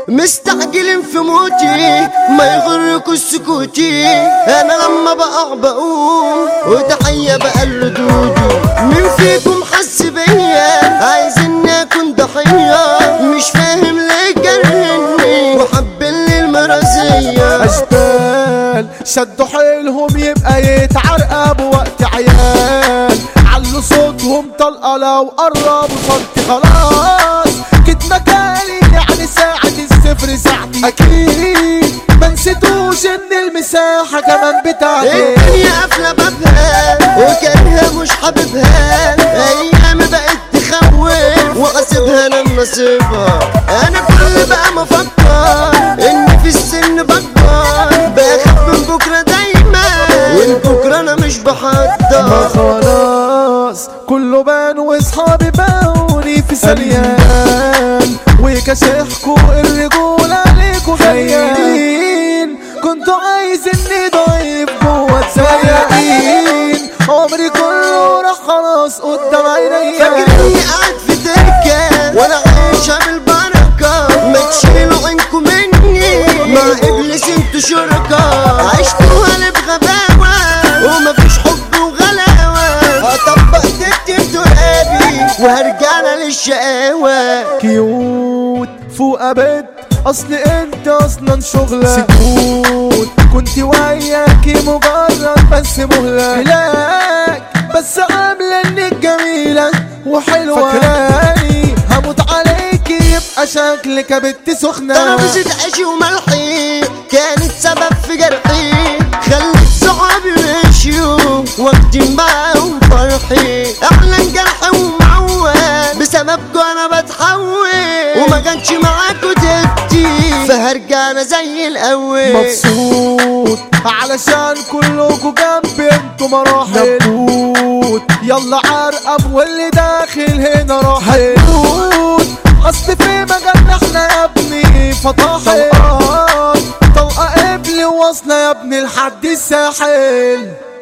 مستعجلين في موتي ما يغركوا سكوتي انا لما بقع بقوم وتحية بقى لردودي مين فيكم حس بيا عايز اني اكون ضحية مش فاهم ليه جرني وحب لي المرازية اشبال شدوا حيلهم يبقى يتعرقبوا وقت عيال علوا صوتهم طلقة لو قربوا صوتي خلاص كنت مكاني يعني ساعة الصفر ساعتي اكيد ما نسيتوش ان المساحة كمان بتاعتي الدنيا قافلة بابها وكانها مش حاببها ايام بقت تخوف واسيبها لما اسيبها انا كل بقى ما افكر اني في السن بكبر بخاف من بكره دايما والبكره انا مش ما بحضر خلاص كله بان واصحابي باوني في سليان وكشحكوا الرجولة عليكوا خيالين كنتوا عايز اني ضعيف جوه تسيقين عمري كله راح خلاص قدام عينيا فاكرني قاعد في تركة وانا عايشة بالبركة ما تشيلوا عينكم مني مع ابليس انتوا شركاء عشتوها لي بغباوة ومفيش حب وغلاوة اطبق تكتب ترابي وهرجع للشقاوة كيوت فوق بيت اصل انت اصلا شغلة سكوت كنت وياكي مجرد بس مهلة ملاك بس عاملة انك جميلة وحلوة فاكراني هموت عليكي يبقى شكلك يا بنت سخنة ترابيزة عيشي وملحي كانت سبب في جرحي خلت صحابي مشيوا واخدين معاهم فرحي احلى جرح ومعول بسببكوا انا بتحول وما كانش معاكوا تبتي فهرجع انا زي الاول مبسوط علشان كلكوا جنبي انتوا مراحل نبوت يلا عرقب واللي داخل هنا راح نبوت اصل في مجالنا احنا يا ابني فطاحل طلقة قبل واصلة يا ابني لحد الساحل